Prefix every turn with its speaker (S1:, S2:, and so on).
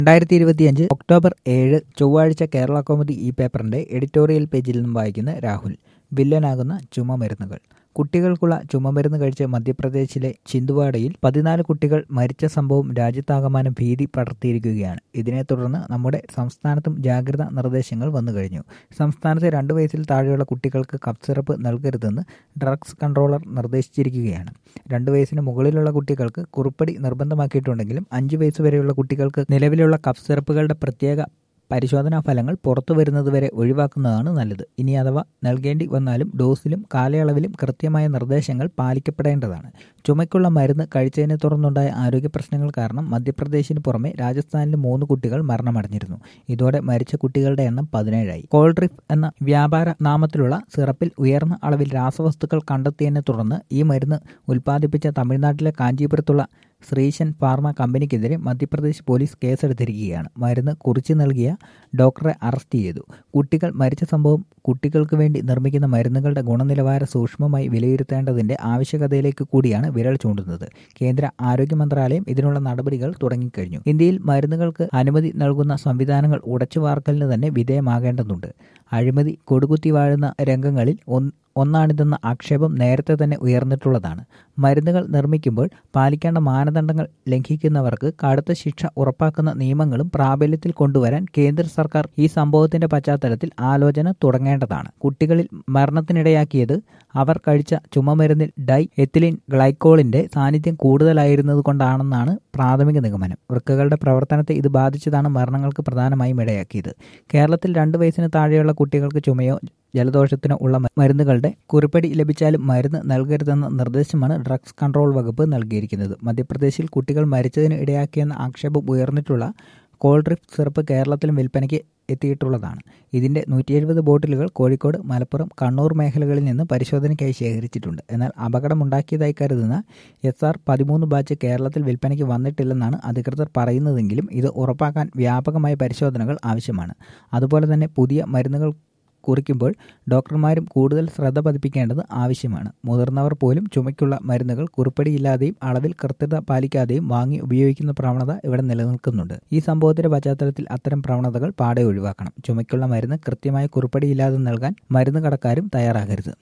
S1: രണ്ടായിരത്തി ഇരുപത്തിയഞ്ച് ഒക്ടോബർ ഏഴ് ചൊവ്വാഴ്ച കേരള കൗമുദി ഈ പേപ്പറിന്റെ എഡിറ്റോറിയൽ പേജിൽ നിന്നും വായിക്കുന്ന രാഹുൽ വില്ലനാകുന്ന ചുമമരുന്നുകൾ കുട്ടികൾക്കുള്ള ചുമമരുന്ന് കഴിച്ച് മധ്യപ്രദേശിലെ ചിന്തുവാഡയിൽ പതിനാല് കുട്ടികൾ മരിച്ച സംഭവം രാജ്യത്താകമാനം ഭീതി പടർത്തിയിരിക്കുകയാണ് ഇതിനെ തുടർന്ന് നമ്മുടെ സംസ്ഥാനത്തും ജാഗ്രതാ നിർദ്ദേശങ്ങൾ വന്നു കഴിഞ്ഞു സംസ്ഥാനത്തെ രണ്ടു വയസ്സിൽ താഴെയുള്ള കുട്ടികൾക്ക് കപ്പ് സിറപ്പ് നൽകരുതെന്ന് ഡ്രഗ്സ് കൺട്രോളർ നിർദ്ദേശിച്ചിരിക്കുകയാണ് രണ്ടു വയസ്സിന് മുകളിലുള്ള കുട്ടികൾക്ക് കുറുപ്പടി നിർബന്ധമാക്കിയിട്ടുണ്ടെങ്കിലും അഞ്ചു വയസ്സ് വരെയുള്ള കുട്ടികൾക്ക് നിലവിലുള്ള കപ്പ് സിറപ്പുകളുടെ പ്രത്യേക പരിശോധനാ ഫലങ്ങൾ പുറത്തു വരുന്നതുവരെ ഒഴിവാക്കുന്നതാണ് നല്ലത് ഇനി അഥവാ നൽകേണ്ടി വന്നാലും ഡോസിലും കാലയളവിലും കൃത്യമായ നിർദ്ദേശങ്ങൾ പാലിക്കപ്പെടേണ്ടതാണ് ചുമയ്ക്കുള്ള മരുന്ന് കഴിച്ചതിനെ തുടർന്നുണ്ടായ ആരോഗ്യ പ്രശ്നങ്ങൾ കാരണം മധ്യപ്രദേശിന് പുറമെ രാജസ്ഥാനിലെ മൂന്ന് കുട്ടികൾ മരണമടഞ്ഞിരുന്നു ഇതോടെ മരിച്ച കുട്ടികളുടെ എണ്ണം പതിനേഴായി കോൾഡ്രിഫ് എന്ന വ്യാപാര നാമത്തിലുള്ള സിറപ്പിൽ ഉയർന്ന അളവിൽ രാസവസ്തുക്കൾ കണ്ടെത്തിയതിനെ തുടർന്ന് ഈ മരുന്ന് ഉൽപ്പാദിപ്പിച്ച തമിഴ്നാട്ടിലെ കാഞ്ചീപുരത്തുള്ള ശ്രീശൻ ഫാർമ കമ്പനിക്കെതിരെ മധ്യപ്രദേശ് പോലീസ് കേസെടുത്തിരിക്കുകയാണ് മരുന്ന് കുറിച്ചു നൽകിയ ഡോക്ടറെ അറസ്റ്റ് ചെയ്തു കുട്ടികൾ മരിച്ച സംഭവം കുട്ടികൾക്ക് വേണ്ടി നിർമ്മിക്കുന്ന മരുന്നുകളുടെ ഗുണനിലവാരം സൂക്ഷ്മമായി വിലയിരുത്തേണ്ടതിന്റെ ആവശ്യകതയിലേക്ക് കൂടിയാണ് വിരൽ ചൂണ്ടുന്നത് കേന്ദ്ര ആരോഗ്യ മന്ത്രാലയം ഇതിനുള്ള നടപടികൾ തുടങ്ങിക്കഴിഞ്ഞു ഇന്ത്യയിൽ മരുന്നുകൾക്ക് അനുമതി നൽകുന്ന സംവിധാനങ്ങൾ ഉടച്ചുവാർക്കലിന് തന്നെ വിധേയമാകേണ്ടതുണ്ട് അഴിമതി കൊടുകുത്തി വാഴുന്ന രംഗങ്ങളിൽ ഒന്നാണിതെന്ന ആക്ഷേപം നേരത്തെ തന്നെ ഉയർന്നിട്ടുള്ളതാണ് മരുന്നുകൾ നിർമ്മിക്കുമ്പോൾ പാലിക്കേണ്ട മാനദണ്ഡങ്ങൾ ലംഘിക്കുന്നവർക്ക് കടുത്ത ശിക്ഷ ഉറപ്പാക്കുന്ന നിയമങ്ങളും പ്രാബല്യത്തിൽ കൊണ്ടുവരാൻ കേന്ദ്ര സർക്കാർ ഈ സംഭവത്തിന്റെ പശ്ചാത്തലത്തിൽ ആലോചന തുടങ്ങേണ്ടതാണ് കുട്ടികളിൽ മരണത്തിനിടയാക്കിയത് അവർ കഴിച്ച ചുമമരുന്നിൽ ഡൈ എത്തിലിൻ ഗ്ലൈക്കോളിന്റെ സാന്നിധ്യം കൂടുതലായിരുന്നത് കൊണ്ടാണെന്നാണ് പ്രാഥമിക നിഗമനം വൃക്കകളുടെ പ്രവർത്തനത്തെ ഇത് ബാധിച്ചതാണ് മരണങ്ങൾക്ക് പ്രധാനമായും ഇടയാക്കിയത് കേരളത്തിൽ രണ്ട് വയസ്സിന് താഴെയുള്ള കുട്ടികൾക്ക് ചുമയോ ജലദോഷത്തിനോ ഉള്ള മരുന്നുകളുടെ കുറിപ്പടി ലഭിച്ചാലും മരുന്ന് നൽകരുതെന്ന നിർദ്ദേശമാണ് ഡ്രഗ്സ് കൺട്രോൾ വകുപ്പ് നൽകിയിരിക്കുന്നത് മധ്യപ്രദേശിൽ കുട്ടികൾ മരിച്ചതിന് ഇടയാക്കിയെന്ന ആക്ഷേപം ഉയർന്നിട്ടുള്ള കോൾഡ്രിഫ് സിറപ്പ് കേരളത്തിലും വിൽപ്പനയ്ക്ക് എത്തിയിട്ടുള്ളതാണ് ഇതിന്റെ നൂറ്റി എഴുപത് ബോട്ടിലുകൾ കോഴിക്കോട് മലപ്പുറം കണ്ണൂർ മേഖലകളിൽ നിന്ന് പരിശോധനയ്ക്കായി ശേഖരിച്ചിട്ടുണ്ട് എന്നാൽ അപകടമുണ്ടാക്കിയതായി കരുതുന്ന എസ് ആർ പതിമൂന്ന് ബാച്ച് കേരളത്തിൽ വിൽപ്പനയ്ക്ക് വന്നിട്ടില്ലെന്നാണ് അധികൃതർ പറയുന്നതെങ്കിലും ഇത് ഉറപ്പാക്കാൻ വ്യാപകമായ പരിശോധനകൾ ആവശ്യമാണ് അതുപോലെ തന്നെ പുതിയ മരുന്നുകൾ കുറിക്കുമ്പോൾ ഡോക്ടർമാരും കൂടുതൽ ശ്രദ്ധ പതിപ്പിക്കേണ്ടത് ആവശ്യമാണ് മുതിർന്നവർ പോലും ചുമയ്ക്കുള്ള മരുന്നുകൾ കുറിപ്പടിയില്ലാതെയും അളവിൽ കൃത്യത പാലിക്കാതെയും വാങ്ങി ഉപയോഗിക്കുന്ന പ്രവണത ഇവിടെ നിലനിൽക്കുന്നുണ്ട് ഈ സംഭവത്തിന്റെ പശ്ചാത്തലത്തിൽ അത്തരം പ്രവണതകൾ പാടെ ഒഴിവാക്കണം ചുമയ്ക്കുള്ള മരുന്ന് കൃത്യമായ കുറിപ്പടിയില്ലാതെ നൽകാൻ മരുന്ന് കടക്കാരും തയ്യാറാകരുത്